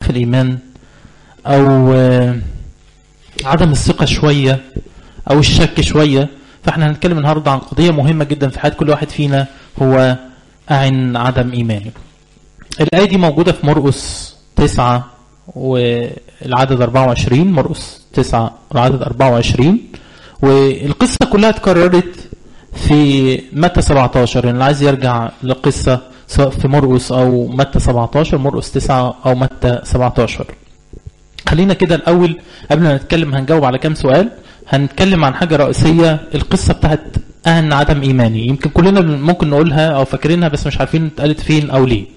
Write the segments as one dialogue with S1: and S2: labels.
S1: ضعف الإيمان أو عدم الثقة شوية أو الشك شوية فاحنا هنتكلم النهاردة عن قضية مهمة جدا في حياة كل واحد فينا هو أعن عدم إيمانه الآية دي موجودة في مرقس تسعة والعدد 24 مرقس تسعة والعدد 24 والقصة كلها اتكررت في متى 17 يعني اللي عايز يرجع للقصة سواء في مرقس أو متى 17 مرقس 9 أو متى 17 خلينا كده الأول قبل ما نتكلم هنجاوب على كام سؤال هنتكلم عن حاجة رئيسية القصة بتاعت أهن عدم إيماني يمكن كلنا ممكن نقولها أو فاكرينها بس مش عارفين اتقالت فين أو ليه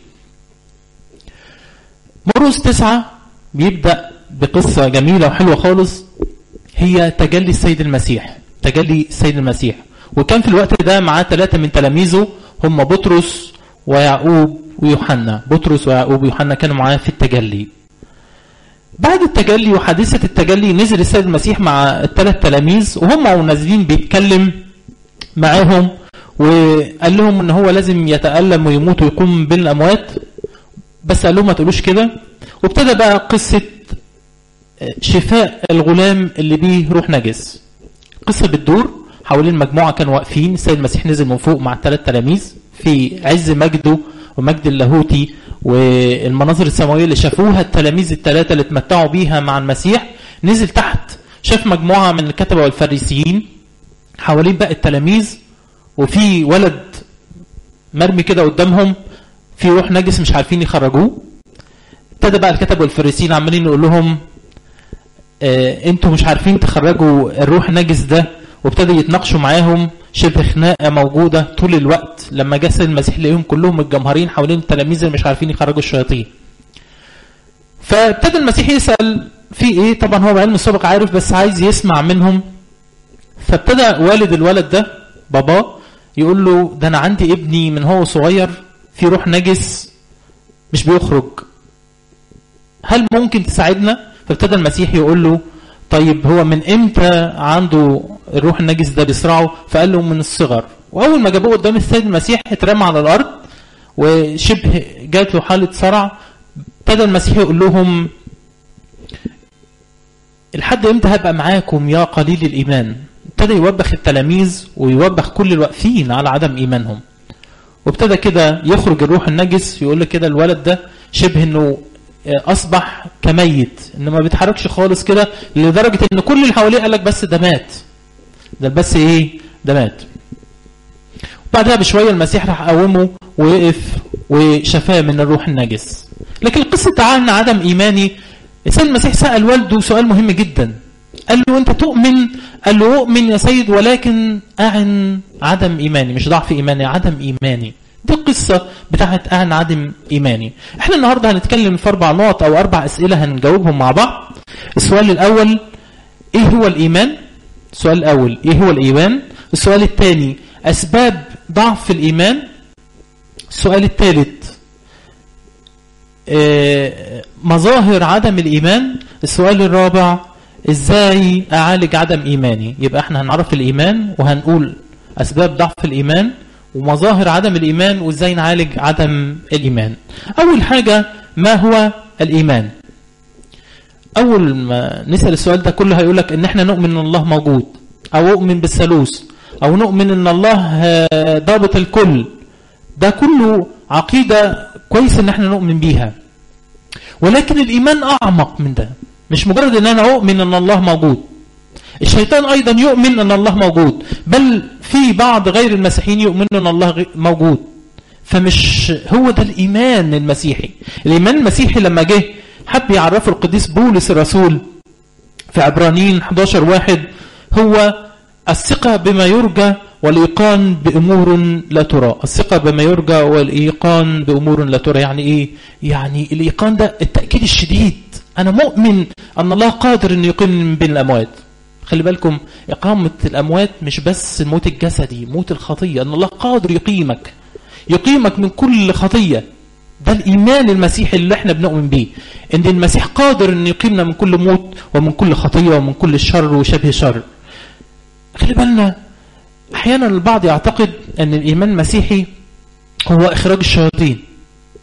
S1: مرقس تسعة بيبدأ بقصة جميلة وحلوة خالص هي تجلي السيد المسيح تجلي السيد المسيح وكان في الوقت ده معاه ثلاثة من تلاميذه هم بطرس ويعقوب ويوحنا بطرس ويعقوب ويوحنا كانوا معاه في التجلي بعد التجلي وحادثة التجلي نزل السيد المسيح مع الثلاث تلاميذ وهم نازلين بيتكلم معاهم وقال لهم ان هو لازم يتألم ويموت ويقوم بين الأموات بس قال لهم ما تقولوش كده وابتدى بقى قصة شفاء الغلام اللي بيه روح نجس قصة بتدور حوالين مجموعة كانوا واقفين السيد المسيح نزل من فوق مع الثلاث تلاميذ في عز مجده ومجد اللاهوتي والمناظر السماوية اللي شافوها التلاميذ الثلاثة اللي اتمتعوا بيها مع المسيح نزل تحت شاف مجموعة من الكتبة والفريسيين حوالين بقى التلاميذ وفي ولد مرمي كده قدامهم في روح نجس مش عارفين يخرجوه ابتدى بقى الكتب والفريسيين عمالين يقول لهم اه انتوا مش عارفين تخرجوا الروح النجس ده وابتدى يتناقشوا معاهم شبه خناقه موجوده طول الوقت لما جه السيد المسيح لقيهم كلهم متجمهرين حوالين التلاميذ اللي مش عارفين يخرجوا الشياطين. فابتدى المسيح يسال في ايه؟ طبعا هو بعلم السابق عارف بس عايز يسمع منهم. فابتدى والد الولد ده باباه يقول له ده انا عندي ابني من هو صغير في روح نجس مش بيخرج. هل ممكن تساعدنا؟ فابتدى المسيح يقول له طيب هو من امتى عنده الروح النجس ده بيصرعه فقال له من الصغر واول ما جابوه قدام السيد المسيح اترمى على الارض وشبه جات له حاله صرع ابتدى المسيح يقول لهم لحد امتى هبقى معاكم يا قليل الايمان ابتدى يوبخ التلاميذ ويوبخ كل الواقفين على عدم ايمانهم وابتدى كده يخرج الروح النجس يقول لك كده الولد ده شبه انه اصبح كميت انه ما بيتحركش خالص كده لدرجه ان كل اللي حواليه قال لك بس ده مات ده بس ايه ده مات وبعدها بشويه المسيح راح قومه ووقف وشفاه من الروح النجس لكن القصه تعالى عدم ايماني السيد المسيح سال والده سؤال مهم جدا قال له انت تؤمن قال له اؤمن يا سيد ولكن اعن عدم ايماني مش ضعف ايماني عدم ايماني دي القصة بتاعت أعن عدم إيماني احنا النهاردة هنتكلم في أربع نقط أو أربع أسئلة هنجاوبهم مع بعض السؤال الأول إيه هو الإيمان السؤال الأول إيه هو الإيمان السؤال الثاني أسباب ضعف الإيمان السؤال الثالث اه مظاهر عدم الإيمان السؤال الرابع إزاي أعالج عدم إيماني يبقى احنا هنعرف الإيمان وهنقول أسباب ضعف الإيمان ومظاهر عدم الإيمان وإزاي نعالج عدم الإيمان أول حاجة ما هو الإيمان أول ما نسأل السؤال ده كله هيقول لك إن إحنا نؤمن إن الله موجود أو أؤمن بالثالوث أو نؤمن إن الله ضابط الكل ده كله عقيدة كويس إن إحنا نؤمن بيها ولكن الإيمان أعمق من ده مش مجرد إن أنا أؤمن إن الله موجود الشيطان أيضا يؤمن أن الله موجود بل في بعض غير المسيحيين يؤمنون أن الله موجود فمش هو ده الإيمان المسيحي الإيمان المسيحي لما جه حب يعرفه القديس بولس الرسول في عبرانيين 11 واحد هو الثقة بما يرجى والإيقان بأمور لا ترى الثقة بما يرجى والإيقان بأمور لا ترى يعني إيه يعني الإيقان ده التأكيد الشديد أنا مؤمن أن الله قادر أن يقيم من بين الأموات خلي بالكم إقامة الأموات مش بس الموت الجسدي موت الخطية أن الله قادر يقيمك يقيمك من كل خطية ده الإيمان المسيحي اللي احنا بنؤمن بيه ان المسيح قادر ان يقيمنا من كل موت ومن كل خطية ومن كل شر وشبه شر خلي بالنا احيانا البعض يعتقد ان الايمان المسيحي هو اخراج الشياطين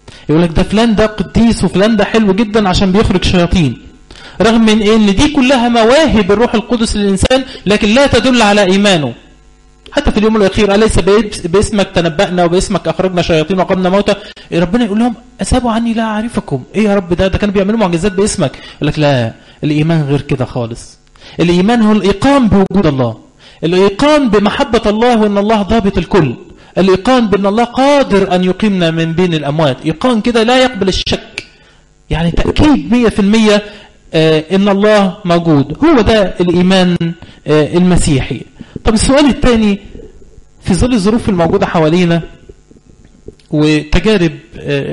S1: يقول لك ده فلان ده قديس وفلان ده حلو جدا عشان بيخرج شياطين رغم من ان دي كلها مواهب الروح القدس للانسان لكن لا تدل على ايمانه حتى في اليوم الاخير اليس باسمك تنبأنا وباسمك اخرجنا شياطين وقمنا موتى ربنا يقول لهم اسابوا عني لا اعرفكم ايه يا رب ده ده كانوا بيعملوا معجزات باسمك يقول لك لا الايمان غير كده خالص الايمان هو الايقان بوجود الله الايقان بمحبه الله وان الله ضابط الكل الايقان بان الله قادر ان يقيمنا من بين الاموات ايقان كده لا يقبل الشك يعني تاكيد 100% ان الله موجود هو ده الايمان المسيحي طب السؤال الثاني في ظل الظروف الموجودة حوالينا وتجارب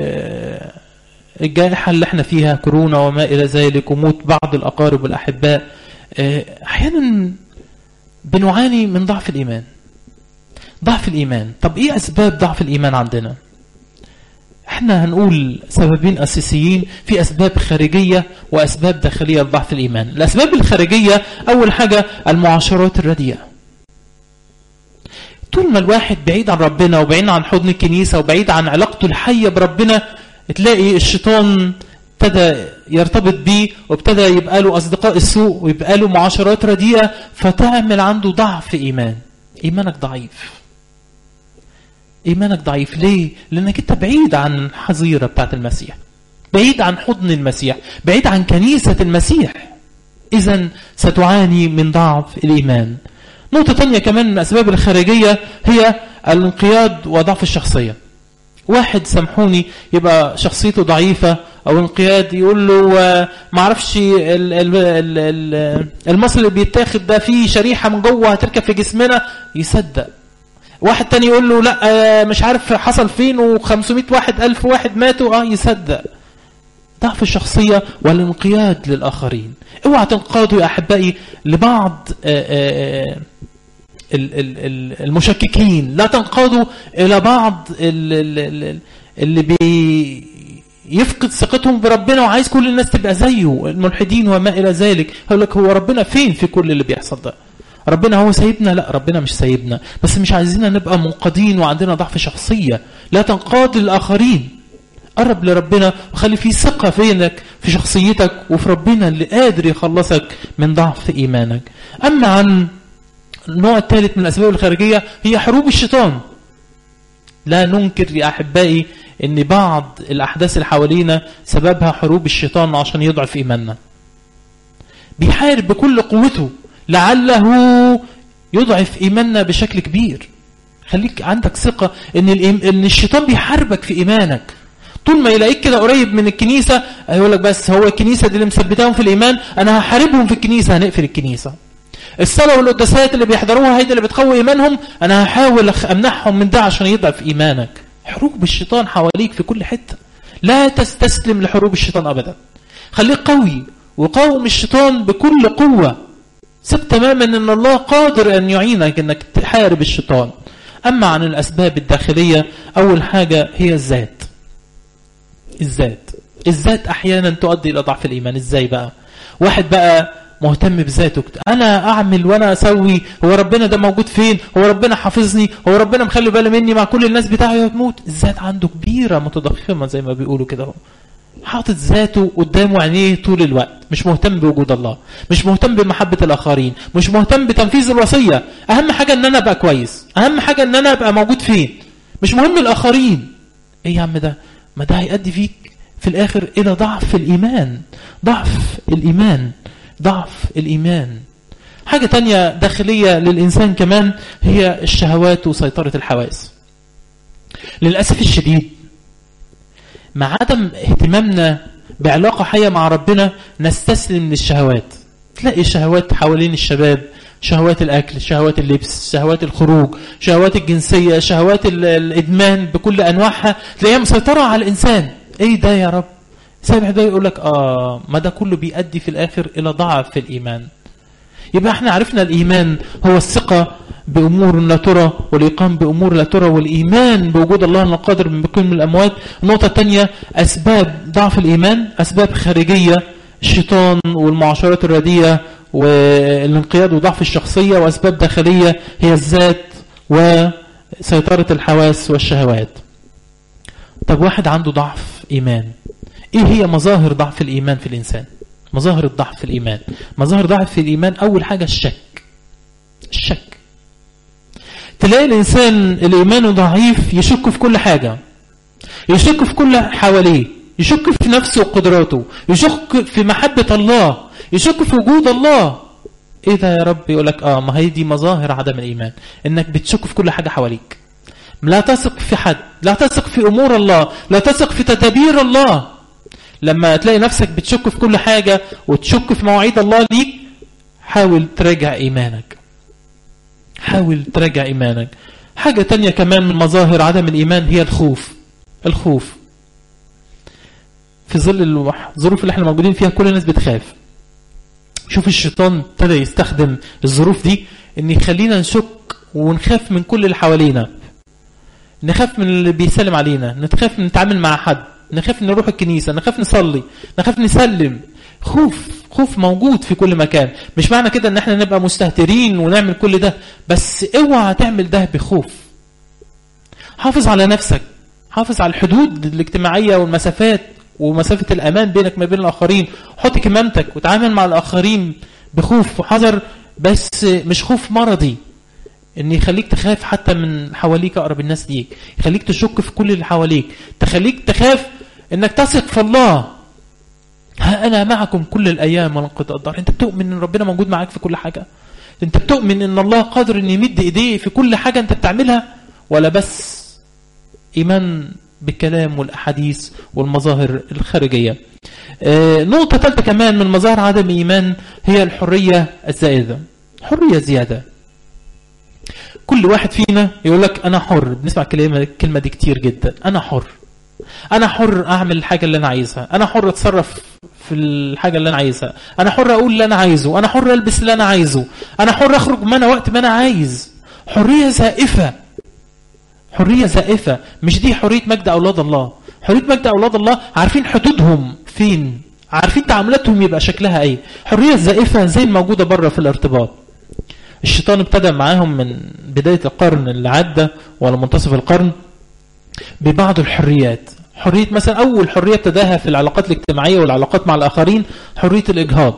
S1: الجائحة اللي احنا فيها كورونا وما إلى ذلك وموت بعض الأقارب والأحباء أحيانا بنعاني من ضعف الإيمان ضعف الإيمان طب إيه أسباب ضعف الإيمان عندنا احنا هنقول سببين أساسيين في أسباب خارجية وأسباب داخلية لضعف الإيمان الأسباب الخارجية أول حاجة المعاشرات الرديئة طول ما الواحد بعيد عن ربنا وبعيد عن حضن الكنيسة وبعيد عن علاقته الحية بربنا تلاقي الشيطان ابتدى يرتبط بيه وابتدى يبقى له أصدقاء السوء ويبقى له معاشرات رديئة فتعمل عنده ضعف إيمان إيمانك ضعيف إيمانك ضعيف ليه؟ لأنك أنت بعيد عن الحظيرة بتاعت المسيح بعيد عن حضن المسيح بعيد عن كنيسة المسيح إذا ستعاني من ضعف الإيمان نقطة تانية كمان من الأسباب الخارجية هي الانقياد وضعف الشخصية واحد سامحوني يبقى شخصيته ضعيفة أو انقياد يقول له ما عرفش المصل اللي بيتاخد ده فيه شريحة من جوه هتركب في جسمنا يصدق واحد تاني يقول له لا مش عارف حصل فين و500 واحد ألف واحد ماتوا اه يصدق ضعف الشخصية والانقياد للآخرين اوعى تنقادوا يا أحبائي لبعض المشككين لا تنقادوا إلى بعض اللي بيفقد ثقتهم بربنا وعايز كل الناس تبقى زيه الملحدين وما إلى ذلك هقول لك هو ربنا فين في كل اللي بيحصل ده ربنا هو سايبنا لا ربنا مش سايبنا بس مش عايزين نبقى منقادين وعندنا ضعف شخصية لا تنقاد للآخرين قرب لربنا وخلي فيه ثقة فينك في شخصيتك وفي ربنا اللي قادر يخلصك من ضعف إيمانك أما عن النوع الثالث من الأسباب الخارجية هي حروب الشيطان لا ننكر يا أحبائي أن بعض الأحداث اللي حوالينا سببها حروب الشيطان عشان يضعف إيماننا بيحارب بكل قوته لعله يضعف إيماننا بشكل كبير خليك عندك ثقة ان, إن الشيطان بيحاربك في إيمانك طول ما يلاقيك كده قريب من الكنيسة هيقول لك بس هو الكنيسة دي اللي مثبتاهم في الإيمان أنا هحاربهم في الكنيسة هنقفل الكنيسة الصلاة والقداسات اللي بيحضروها هي اللي بتقوي إيمانهم أنا هحاول أمنحهم من ده عشان يضعف إيمانك حروب الشيطان حواليك في كل حتة لا تستسلم لحروب الشيطان أبدا خليك قوي وقاوم الشيطان بكل قوة ثق تماما ان الله قادر ان يعينك انك تحارب الشيطان اما عن الاسباب الداخلية اول حاجة هي الذات الذات الذات احيانا تؤدي الى ضعف الايمان ازاي بقى واحد بقى مهتم بذاته انا اعمل وانا اسوي هو ربنا ده موجود فين هو ربنا حافظني هو ربنا مخلي باله مني مع كل الناس بتاعي هتموت الذات عنده كبيره متضخمه زي ما بيقولوا كده اهو حاطط ذاته قدامه عينيه طول الوقت مش مهتم بوجود الله مش مهتم بمحبة الآخرين مش مهتم بتنفيذ الوصية أهم حاجة أن أنا أبقى كويس أهم حاجة أن أنا أبقى موجود فين مش مهم الآخرين إيه يا عم ده ما ده هيؤدي فيك في الآخر إلى ضعف الإيمان ضعف الإيمان ضعف الإيمان حاجة تانية داخلية للإنسان كمان هي الشهوات وسيطرة الحواس للأسف الشديد مع عدم اهتمامنا بعلاقة حية مع ربنا نستسلم للشهوات تلاقي الشهوات حوالين الشباب شهوات الأكل شهوات اللبس شهوات الخروج شهوات الجنسية شهوات الإدمان بكل أنواعها تلاقيها مسيطرة على الإنسان إيه ده يا رب سامح ده يقول لك آه ما ده كله بيؤدي في الآخر إلى ضعف في الإيمان يبقى احنا عرفنا الإيمان هو الثقة بأمور لا ترى والإيقان بأمور لا ترى والإيمان بوجود الله القادر من بكل من الأموات النقطة الثانية أسباب ضعف الإيمان أسباب خارجية الشيطان والمعاشرات الرديئة والانقياد وضعف الشخصية وأسباب داخلية هي الذات وسيطرة الحواس والشهوات طب واحد عنده ضعف إيمان إيه هي مظاهر ضعف الإيمان في الإنسان مظاهر الضعف في الإيمان مظاهر ضعف في الإيمان أول حاجة الشك الشك تلاقي الإنسان الإيمان ضعيف يشك في كل حاجة يشك في كل حواليه يشك في نفسه وقدراته يشك في محبة الله يشك في وجود الله ايه ده يا رب يقول لك اه ما هي دي مظاهر عدم الايمان انك بتشك في كل حاجه حواليك لا تثق في حد لا تثق في امور الله لا تثق في تدابير الله لما تلاقي نفسك بتشك في كل حاجه وتشك في مواعيد الله ليك حاول تراجع ايمانك حاول تراجع ايمانك حاجه تانية كمان من مظاهر عدم الايمان هي الخوف الخوف في ظل الظروف اللي احنا موجودين فيها كل الناس بتخاف شوف الشيطان ابتدى يستخدم الظروف دي ان يخلينا نشك ونخاف من كل اللي حوالينا نخاف من اللي بيسلم علينا نخاف نتعامل مع حد نخاف نروح الكنيسة نخاف نصلي نخاف نسلم خوف خوف موجود في كل مكان مش معنى كده ان احنا نبقى مستهترين ونعمل كل ده بس اوعى تعمل ده بخوف حافظ على نفسك حافظ على الحدود الاجتماعية والمسافات ومسافة الأمان بينك ما بين الآخرين حط كمامتك وتعامل مع الآخرين بخوف وحذر بس مش خوف مرضي ان يخليك تخاف حتى من حواليك اقرب الناس ليك يخليك تشك في كل اللي حواليك تخليك تخاف انك تثق في الله ها انا معكم كل الايام ولنقضي الدار انت بتؤمن ان ربنا موجود معاك في كل حاجه انت بتؤمن ان الله قادر ان يمد ايديه في كل حاجه انت بتعملها ولا بس ايمان بالكلام والاحاديث والمظاهر الخارجيه آه نقطه ثالثه كمان من مظاهر عدم الايمان هي الحريه الزائده حريه زياده كل واحد فينا يقول لك انا حر بنسمع الكلمه الكلمه دي كتير جدا انا حر انا حر اعمل الحاجه اللي انا عايزها انا حر اتصرف في الحاجه اللي انا عايزها انا حر اقول اللي انا عايزه انا حر البس اللي انا عايزه انا حر اخرج ما انا وقت ما انا عايز حريه زائفه حريه زائفه مش دي حريه مجد اولاد الله حريه مجد اولاد الله عارفين حدودهم فين عارفين تعاملاتهم يبقى شكلها ايه حريه زائفه زي الموجوده بره في الارتباط الشيطان ابتدى معاهم من بداية القرن اللي عدى ولا منتصف القرن ببعض الحريات حرية مثلا أول حرية ابتداها في العلاقات الاجتماعية والعلاقات مع الآخرين حرية الإجهاض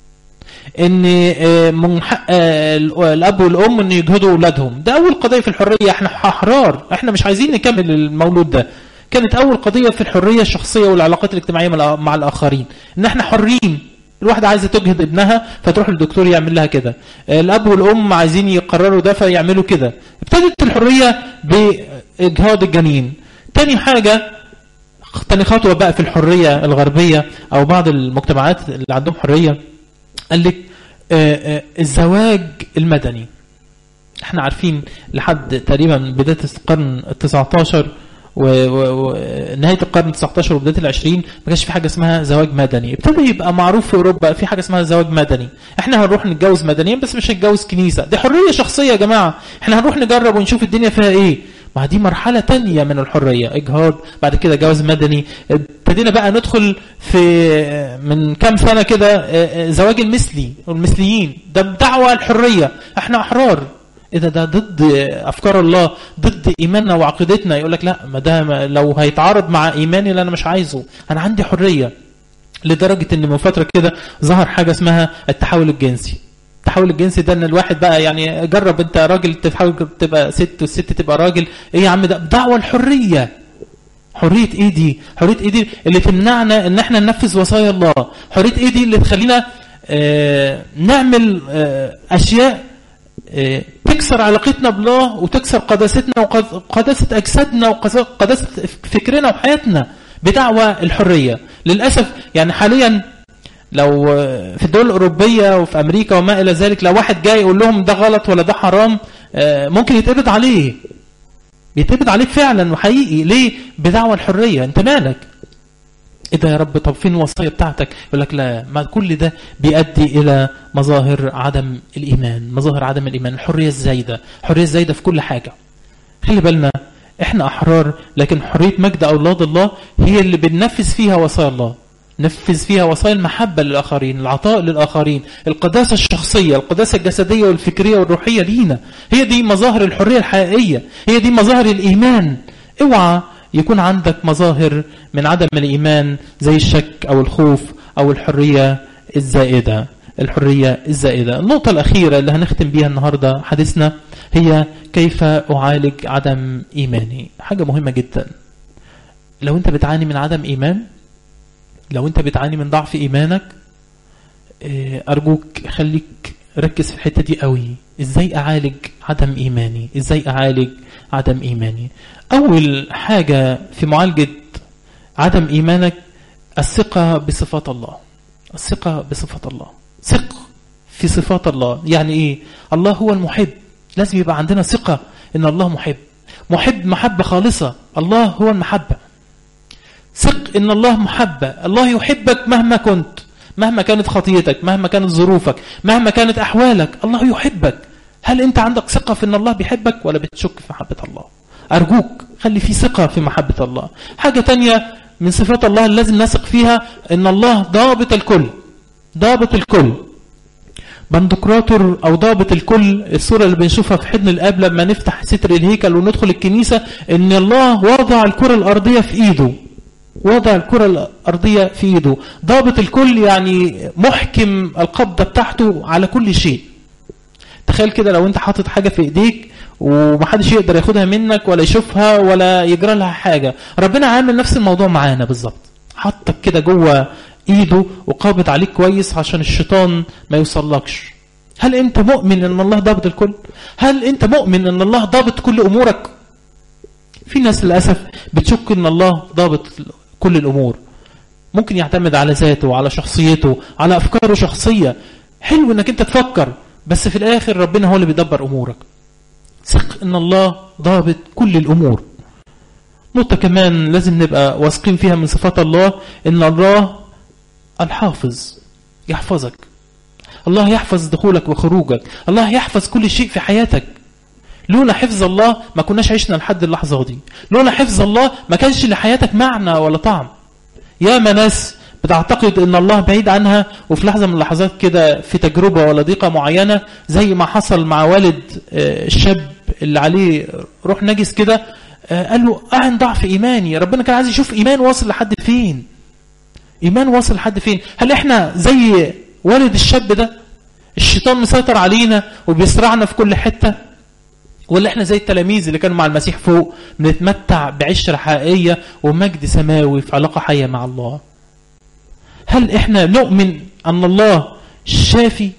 S1: ان من حق الاب والام ان يجهضوا اولادهم ده اول قضيه في الحريه احنا احرار احنا مش عايزين نكمل المولود ده كانت اول قضيه في الحريه الشخصيه والعلاقات الاجتماعيه مع الاخرين ان احنا حرين الواحدة عايزة تجهض ابنها فتروح للدكتور يعمل لها كده الأب والأم عايزين يقرروا ده فيعملوا كده ابتدت الحرية بإجهاض الجنين تاني حاجة تاني خطوة بقى في الحرية الغربية أو بعض المجتمعات اللي عندهم حرية قال لك الزواج المدني احنا عارفين لحد تقريبا بداية القرن التسعة عشر ونهايه القرن 19 وبدايه العشرين ما كانش في حاجه اسمها زواج مدني ابتدى يبقى معروف في اوروبا في حاجه اسمها زواج مدني احنا هنروح نتجوز مدنيا بس مش هنتجوز كنيسه دي حريه شخصيه يا جماعه احنا هنروح نجرب ونشوف الدنيا فيها ايه ما دي مرحلة تانية من الحرية إجهاض بعد كده جواز مدني ابتدينا بقى ندخل في من كام سنة كده زواج المثلي والمثليين ده بدعوة الحرية احنا أحرار إذا ده ضد أفكار الله ضد إيماننا وعقيدتنا يقول لك لا ما ده لو هيتعارض مع إيماني اللي أنا مش عايزه أنا عندي حرية لدرجة إن من فترة كده ظهر حاجة اسمها التحول الجنسي التحول الجنسي ده ان الواحد بقى يعني جرب انت راجل تحاول تبقى ست والست تبقى راجل ايه يا عم ده دعوه الحريه حريه ايه دي حريه ايه دي اللي تمنعنا ان احنا ننفذ وصايا الله حريه ايه دي اللي تخلينا اه نعمل اه اشياء اه تكسر علاقتنا بالله وتكسر قداستنا وقداسه اجسادنا وقداسه فكرنا وحياتنا بدعوى الحريه للاسف يعني حاليا لو في الدول الأوروبية وفي أمريكا وما إلى ذلك لو واحد جاي يقول لهم ده غلط ولا ده حرام ممكن يتقبض عليه يتقبض عليك فعلا وحقيقي ليه بدعوى الحرية انت مالك ايه ده يا رب طب فين الوصية بتاعتك يقول لك لا ما كل ده بيؤدي الى مظاهر عدم الايمان مظاهر عدم الايمان الحرية الزايدة الحرية الزايدة في كل حاجة خلي بالنا احنا احرار لكن حرية مجد اولاد الله هي اللي بننفذ فيها وصايا الله نفذ فيها وسائل المحبة للآخرين العطاء للآخرين القداسة الشخصية القداسة الجسدية والفكرية والروحية لينا هي دي مظاهر الحرية الحقيقية هي دي مظاهر الإيمان اوعى يكون عندك مظاهر من عدم الإيمان زي الشك أو الخوف أو الحرية الزائدة الحرية الزائدة النقطة الأخيرة اللي هنختم بيها النهاردة حديثنا هي كيف أعالج عدم إيماني حاجة مهمة جدا لو أنت بتعاني من عدم إيمان لو أنت بتعاني من ضعف إيمانك أرجوك خليك ركز في الحتة دي قوي إزاي أعالج عدم إيماني إزاي أعالج عدم إيماني أول حاجة في معالجة عدم إيمانك الثقة بصفات الله الثقة بصفات الله ثق في صفات الله يعني إيه الله هو المحب لازم يبقى عندنا ثقة إن الله محب محب محبة خالصة الله هو المحبة ثق إن الله محبة الله يحبك مهما كنت مهما كانت خطيتك مهما كانت ظروفك مهما كانت أحوالك الله يحبك هل أنت عندك ثقة في أن الله بيحبك ولا بتشك في محبة الله أرجوك خلي في ثقة في محبة الله حاجة تانية من صفات الله اللي لازم نثق فيها أن الله ضابط الكل ضابط الكل بندقراطر أو ضابط الكل الصورة اللي بنشوفها في حضن الآب لما نفتح ستر الهيكل وندخل الكنيسة أن الله وضع الكرة الأرضية في إيده وضع الكرة الأرضية في إيده ضابط الكل يعني محكم القبضة بتاعته على كل شيء تخيل كده لو انت حاطط حاجة في ايديك ومحدش يقدر ياخدها منك ولا يشوفها ولا يجرى لها حاجة ربنا عامل نفس الموضوع معانا بالظبط حطك كده جوه ايده وقابض عليك كويس عشان الشيطان ما يوصلكش هل انت مؤمن ان الله ضابط الكل هل انت مؤمن ان الله ضابط كل امورك في ناس للأسف بتشك ان الله ضابط كل الامور ممكن يعتمد على ذاته وعلى شخصيته على افكاره شخصية حلو انك انت تفكر بس في الاخر ربنا هو اللي بيدبر امورك ثق ان الله ضابط كل الامور نقطة كمان لازم نبقى واثقين فيها من صفات الله ان الله الحافظ يحفظك الله يحفظ دخولك وخروجك الله يحفظ كل شيء في حياتك لولا حفظ الله ما كناش عشنا لحد اللحظة دي لولا حفظ الله ما كانش لحياتك معنى ولا طعم يا ناس بتعتقد ان الله بعيد عنها وفي لحظة من اللحظات كده في تجربة ولا ضيقة معينة زي ما حصل مع والد الشاب اللي عليه روح نجس كده قال له أعن ضعف إيماني ربنا كان عايز يشوف إيمان واصل لحد فين إيمان واصل لحد فين هل إحنا زي والد الشاب ده الشيطان مسيطر علينا وبيسرعنا في كل حتة ولا احنا زي التلاميذ اللي كانوا مع المسيح فوق بنتمتع بعشرة حقيقية ومجد سماوي في علاقة حية مع الله هل احنا نؤمن ان الله شافي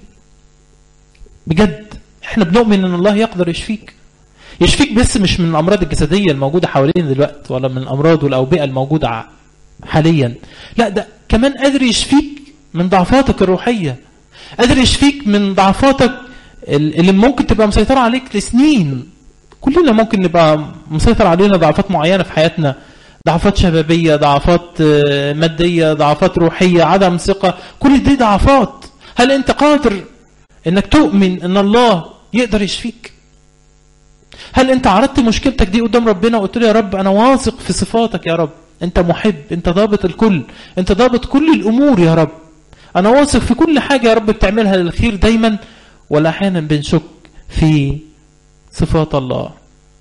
S1: بجد احنا بنؤمن ان الله يقدر يشفيك يشفيك بس مش من الامراض الجسدية الموجودة حوالينا دلوقتي ولا من الامراض والاوبئة الموجودة حاليا لا ده كمان قادر يشفيك من ضعفاتك الروحية قادر يشفيك من ضعفاتك اللي ممكن تبقى مسيطرة عليك لسنين كلنا ممكن نبقى مسيطر علينا ضعفات معينة في حياتنا ضعفات شبابية ضعفات مادية ضعفات روحية عدم ثقة كل دي ضعفات هل انت قادر انك تؤمن ان الله يقدر يشفيك هل انت عرضت مشكلتك دي قدام ربنا وقلت له يا رب انا واثق في صفاتك يا رب انت محب انت ضابط الكل انت ضابط كل الامور يا رب انا واثق في كل حاجة يا رب بتعملها للخير دايما ولا احيانا بنشك في صفات الله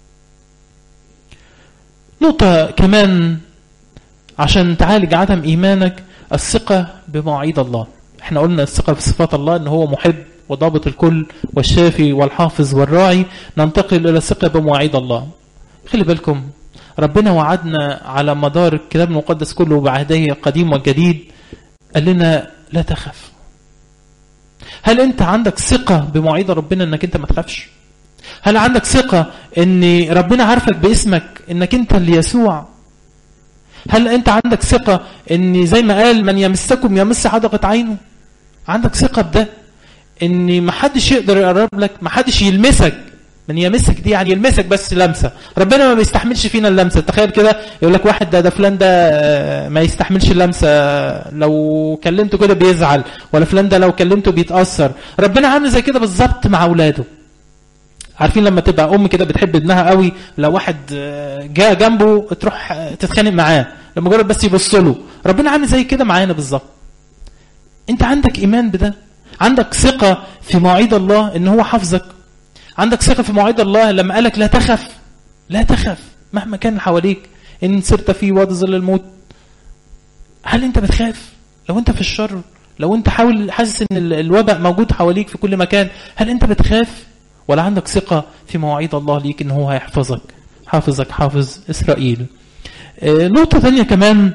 S1: نقطة كمان عشان تعالج عدم إيمانك الثقة بمواعيد الله احنا قلنا الثقة في صفات الله ان هو محب وضابط الكل والشافي والحافظ والراعي ننتقل إلى الثقة بمواعيد الله خلي بالكم ربنا وعدنا على مدار الكتاب المقدس كله بعهده قديم وجديد قال لنا لا تخف هل انت عندك ثقة بمواعيد ربنا انك انت ما تخافش هل عندك ثقة ان ربنا عارفك باسمك انك انت اللي يسوع هل انت عندك ثقة ان زي ما قال من يمسكم يمس حدقة عينه عندك ثقة بده ان محدش يقدر يقرب لك محدش يلمسك من يمسك دي يعني يلمسك بس لمسة ربنا ما بيستحملش فينا اللمسة تخيل كده يقول لك واحد ده, ده فلان ده ما يستحملش اللمسة لو كلمته كده بيزعل ولا فلان ده لو كلمته بيتأثر ربنا عامل زي كده بالظبط مع أولاده عارفين لما تبقى أم كده بتحب ابنها قوي لو واحد جاء جنبه تروح تتخانق معاه لمجرد بس يبص له ربنا عامل زي كده معانا بالظبط انت عندك إيمان بده عندك ثقة في مواعيد الله ان هو حافظك عندك ثقة في مواعيد الله لما قالك لا تخف لا تخف مهما كان حواليك ان سرت في وادي ظل الموت هل انت بتخاف لو انت في الشر لو انت حاول حاسس ان ال- الوباء موجود حواليك في كل مكان هل انت بتخاف ولا عندك ثقة في مواعيد الله ليك ان هو هيحفظك حافظك حافظ اسرائيل آه، نقطة ثانية كمان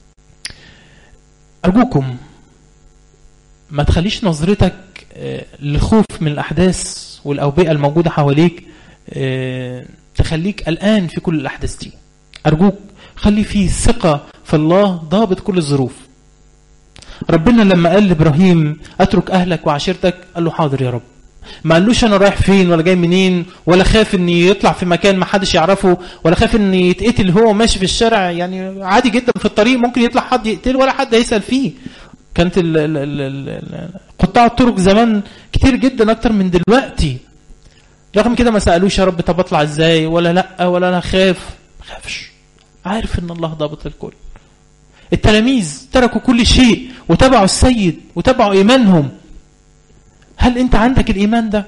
S1: ارجوكم ما تخليش نظرتك آه، للخوف من الاحداث والاوبئة الموجودة حواليك آه، تخليك قلقان في كل الاحداث دي ارجوك خلي فيه ثقة في الله ضابط كل الظروف ربنا لما قال لابراهيم اترك اهلك وعشيرتك قال له حاضر يا رب ما قالوش انا رايح فين ولا جاي منين ولا خاف ان يطلع في مكان ما حدش يعرفه ولا خاف ان يتقتل هو ماشي في الشارع يعني عادي جدا في الطريق ممكن يطلع حد يقتله ولا حد هيسال فيه كانت ال ال ال ال ال قطاع الطرق زمان كتير جدا اكتر من دلوقتي رغم كده ما سالوش يا رب طب اطلع ازاي ولا لا ولا انا خاف ما خافش عارف ان الله ضابط الكل التلاميذ تركوا كل شيء وتبعوا السيد وتبعوا ايمانهم هل انت عندك الايمان ده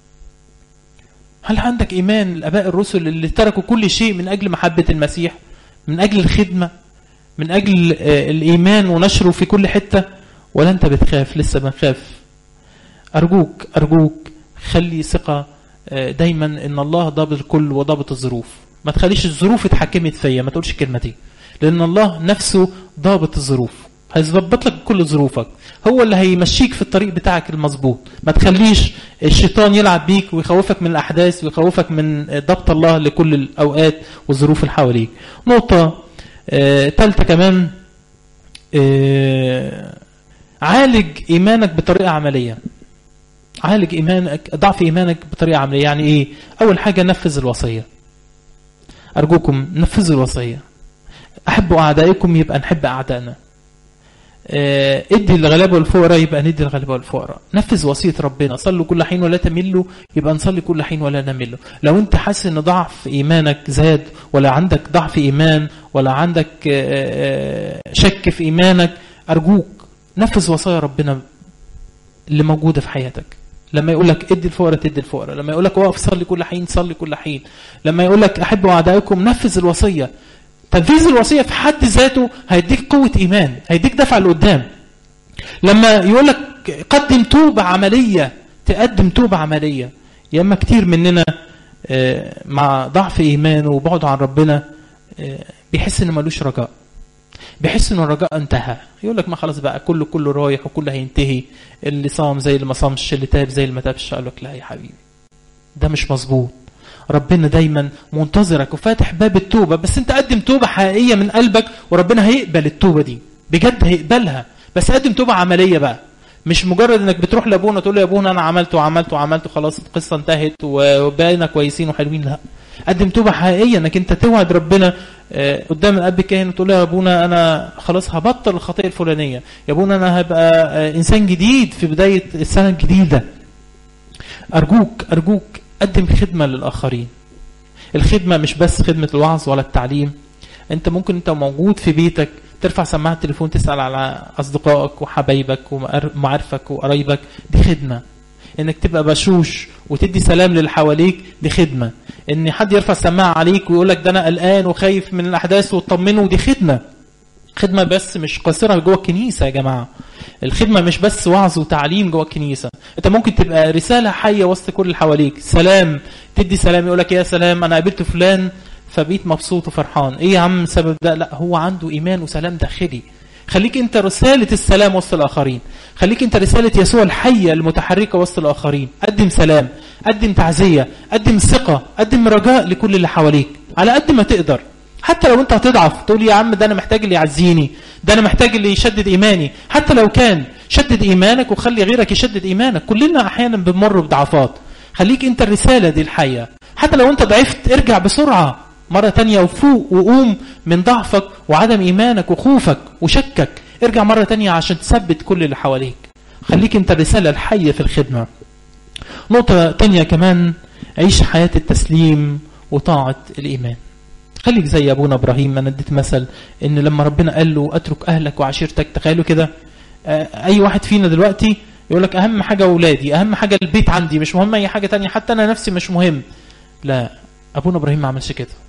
S1: هل عندك ايمان الاباء الرسل اللي تركوا كل شيء من اجل محبه المسيح من اجل الخدمه من اجل آه، الايمان ونشره في كل حته ولا انت بتخاف لسه بنخاف ارجوك ارجوك خلي ثقه آه، دايما ان الله ضابط الكل وضابط الظروف ما تخليش الظروف اتحكمت فيا ما تقولش الكلمه دي لان الله نفسه ضابط الظروف هيظبط لك كل ظروفك هو اللي هيمشيك في الطريق بتاعك المظبوط ما تخليش الشيطان يلعب بيك ويخوفك من الاحداث ويخوفك من ضبط الله لكل الاوقات والظروف اللي حواليك نقطه ثالثه كمان آه، عالج ايمانك بطريقه عمليه عالج ايمانك ضعف ايمانك بطريقه عمليه يعني ايه اول حاجه نفذ الوصيه ارجوكم نفذوا الوصيه احبوا اعدائكم يبقى نحب اعدائنا آه، ادي الغلابه والفقراء يبقى ندي الغلابه والفقراء نفذ وصيه ربنا صلوا كل حين ولا تملوا يبقى نصلي كل حين ولا نمل لو انت حاسس ان ضعف ايمانك زاد ولا عندك ضعف ايمان ولا عندك آه، آه، شك في ايمانك ارجوك نفذ وصايا ربنا اللي موجوده في حياتك لما يقول لك ادي الفقراء تدي الفقراء لما يقول لك اقف صلي كل حين صلي كل حين لما يقول لك احبوا اعدائكم نفذ الوصيه تنفيذ الوصيه في حد ذاته هيديك قوه ايمان هيديك دفع لقدام لما يقول لك قدم توبه عمليه تقدم توبه عمليه يا اما كتير مننا آه، مع ضعف ايمانه وبعده عن ربنا آه، بيحس انه ملوش رجاء بيحس ان الرجاء انتهى يقول لك ما خلاص بقى كله كله رايح وكله هينتهي اللي صام زي اللي ما صامش اللي تاب زي اللي ما تابش قال لك لا يا حبيبي ده مش مظبوط ربنا دايما منتظرك وفاتح باب التوبه بس انت قدم توبه حقيقيه من قلبك وربنا هيقبل التوبه دي بجد هيقبلها بس قدم توبه عمليه بقى مش مجرد انك بتروح لابونا تقول له يا ابونا انا عملت وعملت وعملت وخلاص القصه انتهت وبقينا كويسين وحلوين لا قدم توبه حقيقيه انك انت توعد ربنا آه، قدام الاب الكاهن وتقول له يا ابونا انا خلاص هبطل الخطيه الفلانيه يا ابونا انا هبقى آه، انسان جديد في بدايه السنه الجديده ارجوك ارجوك قدم خدمه للاخرين الخدمه مش بس خدمه الوعظ ولا التعليم انت ممكن انت موجود في بيتك ترفع سماعه التليفون تسال على اصدقائك وحبايبك ومعارفك وقرايبك دي خدمه انك تبقى بشوش وتدي سلام للي حواليك دي خدمه ان حد يرفع السماعه عليك ويقول لك ده انا قلقان وخايف من الاحداث وتطمنه دي خدمه خدمه بس مش قاصره جوه الكنيسه يا جماعه الخدمه مش بس وعظ وتعليم جوه الكنيسه انت ممكن تبقى رساله حيه وسط كل اللي حواليك سلام تدي سلام يقول لك يا سلام انا قابلت فلان فبقيت مبسوط وفرحان ايه يا عم السبب ده لا هو عنده ايمان وسلام داخلي خليك انت رسالة السلام وسط الآخرين خليك انت رسالة يسوع الحية المتحركة وسط الآخرين قدم سلام قدم تعزية قدم ثقة قدم رجاء لكل اللي حواليك على قد ما تقدر حتى لو انت هتضعف تقول يا عم ده انا محتاج اللي يعزيني ده انا محتاج اللي يشدد ايماني حتى لو كان شدد ايمانك وخلي غيرك يشدد ايمانك كلنا احيانا بنمر بضعفات خليك انت الرسالة دي الحية حتى لو انت ضعفت ارجع بسرعة مرة تانية وفوق وقوم من ضعفك وعدم إيمانك وخوفك وشكك ارجع مرة تانية عشان تثبت كل اللي حواليك خليك انت الرسالة الحية في الخدمة نقطة تانية كمان عيش حياة التسليم وطاعة الإيمان خليك زي أبونا إبراهيم أنا اديت مثل إن لما ربنا قال له أترك أهلك وعشيرتك تخيلوا كده أي واحد فينا دلوقتي يقول لك أهم حاجة أولادي أهم حاجة البيت عندي مش مهم أي حاجة تانية حتى أنا نفسي مش مهم لا أبونا إبراهيم ما عملش كده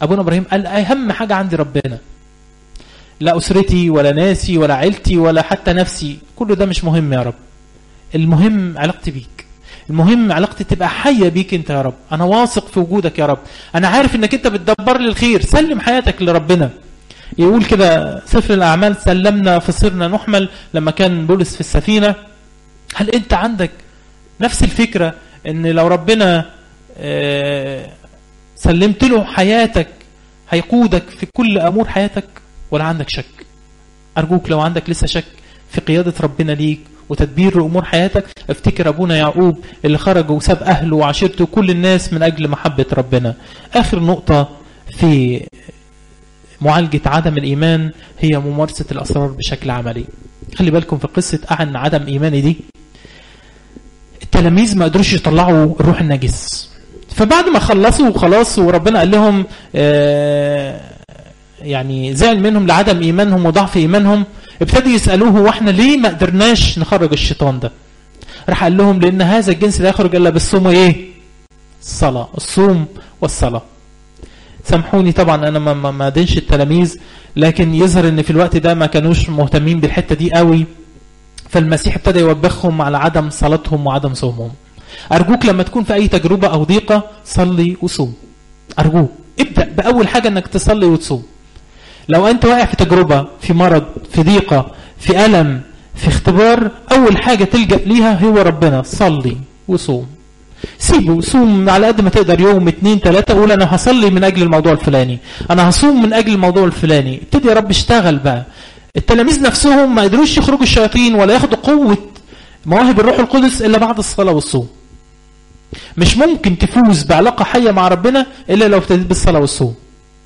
S1: ابونا ابراهيم قال اهم حاجه عندي ربنا لا اسرتي ولا ناسي ولا عيلتي ولا حتى نفسي كل ده مش مهم يا رب المهم علاقتي بيك المهم علاقتي تبقى حية بيك انت يا رب انا واثق في وجودك يا رب انا عارف انك انت بتدبر لي الخير سلم حياتك لربنا يقول كده سفر الاعمال سلمنا فصرنا نحمل لما كان بولس في السفينة هل انت عندك نفس الفكرة ان لو ربنا آه، سلمت له حياتك هيقودك في كل امور حياتك ولا عندك شك ارجوك لو عندك لسه شك في قيادة ربنا ليك وتدبير امور حياتك افتكر ابونا يعقوب اللي خرج وساب اهله وعشيرته وكل الناس من اجل محبة ربنا اخر نقطة في معالجة عدم الايمان هي ممارسة الاسرار بشكل عملي خلي بالكم في قصة عن عدم ايماني دي التلاميذ ما قدروش يطلعوا الروح النجس فبعد ما خلصوا وخلاص وربنا قال لهم آه يعني زعل منهم لعدم ايمانهم وضعف ايمانهم ابتدوا يسالوه واحنا ليه ما قدرناش نخرج الشيطان ده راح قال لهم لان هذا الجنس لا يخرج الا بالصوم وايه الصلاه الصوم والصلاه سامحوني طبعا انا ما ما ادينش التلاميذ لكن يظهر ان في الوقت ده ما كانوش مهتمين بالحته دي قوي فالمسيح ابتدى يوبخهم على عدم صلاتهم وعدم صومهم ارجوك لما تكون في اي تجربه او ضيقه صلي وصوم ارجوك ابدا باول حاجه انك تصلي وتصوم لو انت واقع في تجربة في مرض في ضيقة في ألم في اختبار أول حاجة تلجأ ليها هو ربنا صلي وصوم سيبه صوم على قد ما تقدر يوم اتنين تلاتة قول أنا هصلي من أجل الموضوع الفلاني أنا هصوم من أجل الموضوع الفلاني ابتدي يا رب اشتغل بقى التلاميذ نفسهم ما قدروش يخرجوا الشياطين ولا ياخدوا قوة مواهب الروح القدس إلا بعد الصلاة والصوم مش ممكن تفوز بعلاقة حية مع ربنا إلا لو ابتديت بالصلاة والصوم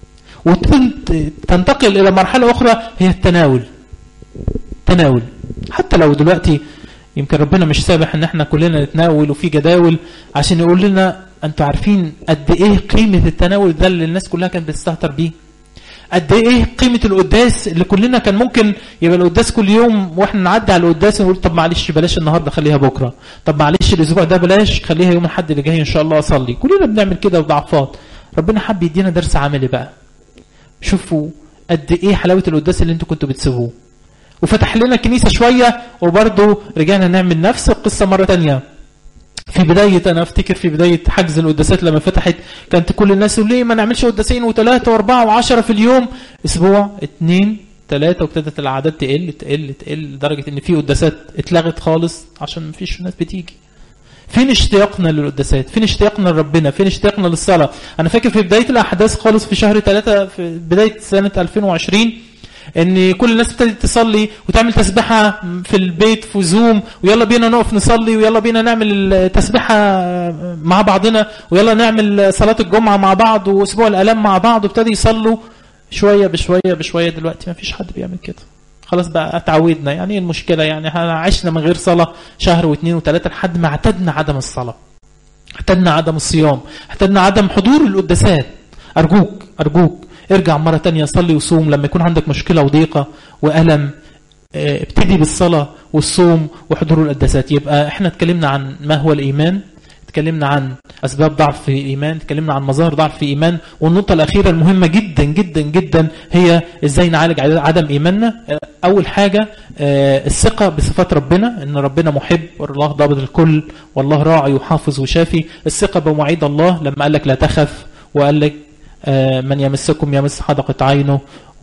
S1: وتنتقل إلى مرحلة أخرى هي التناول تناول حتى لو دلوقتي يمكن ربنا مش سامح ان احنا كلنا نتناول وفي جداول عشان يقول لنا انتوا عارفين قد ايه قيمة التناول ده اللي الناس كلها كانت بتستهتر بيه قد ايه قيمة القداس اللي كلنا كان ممكن يبقى القداس كل يوم واحنا نعدي على القداس ونقول طب معلش بلاش النهارده خليها بكره طب معلش الاسبوع ده بلاش خليها يوم الاحد اللي جاي ان شاء الله اصلي كلنا بنعمل كده وضعفات ربنا حب يدينا درس عملي بقى شوفوا قد ايه حلاوه القداس اللي انتوا كنتوا بتسيبوه وفتح لنا الكنيسه شويه وبرضه رجعنا نعمل نفس القصه مره تانية في بداية أنا أفتكر في بداية حجز القداسات لما فتحت كانت كل الناس يقول ليه ما نعملش قداسين وثلاثة وأربعة وعشرة في اليوم أسبوع اثنين ثلاثة وابتدت الأعداد تقل تقل تقل لدرجة إن في قداسات اتلغت خالص عشان ما فيش ناس بتيجي. فين اشتياقنا للقداسات فين اشتياقنا لربنا فين اشتياقنا للصلاة انا فاكر في بداية الاحداث خالص في شهر 3 في بداية سنة 2020 ان كل الناس ابتدت تصلي وتعمل تسبيحة في البيت في زوم ويلا بينا نقف نصلي ويلا بينا نعمل التسبيحة مع بعضنا ويلا نعمل صلاة الجمعة مع بعض واسبوع الالام مع بعض وابتدوا يصلوا شوية بشوية بشوية دلوقتي ما فيش حد بيعمل كده خلاص بقى اتعودنا يعني ايه المشكلة يعني احنا عشنا من غير صلاة شهر واثنين وثلاثة لحد ما اعتدنا عدم الصلاة اعتدنا عدم الصيام اعتدنا عدم حضور القداسات ارجوك ارجوك ارجع مرة تانية صلي وصوم لما يكون عندك مشكلة وضيقة وألم اه ابتدي بالصلاة والصوم وحضور القداسات يبقى احنا اتكلمنا عن ما هو الإيمان اتكلمنا عن أسباب ضعف في الإيمان اتكلمنا عن مظاهر ضعف في الإيمان والنقطة الأخيرة المهمة جدا جدا جدا هي إزاي نعالج عدم إيماننا أول حاجة اه الثقة بصفات ربنا إن ربنا محب والله ضابط الكل والله راعي وحافظ وشافي الثقة بمواعيد الله لما قال لك لا تخف وقال لك اه من يمسكم يمس حدقة عينه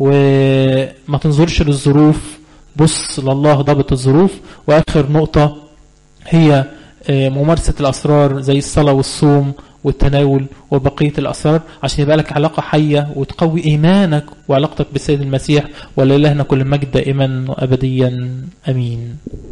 S1: وما تنظرش للظروف بص لله ضابط الظروف وآخر نقطة هي ممارسة الأسرار زي الصلاة والصوم والتناول وبقية الأسرار عشان يبقى لك علاقة حية وتقوي إيمانك وعلاقتك بالسيد المسيح ولله كل مجد دائما وأبديا أمين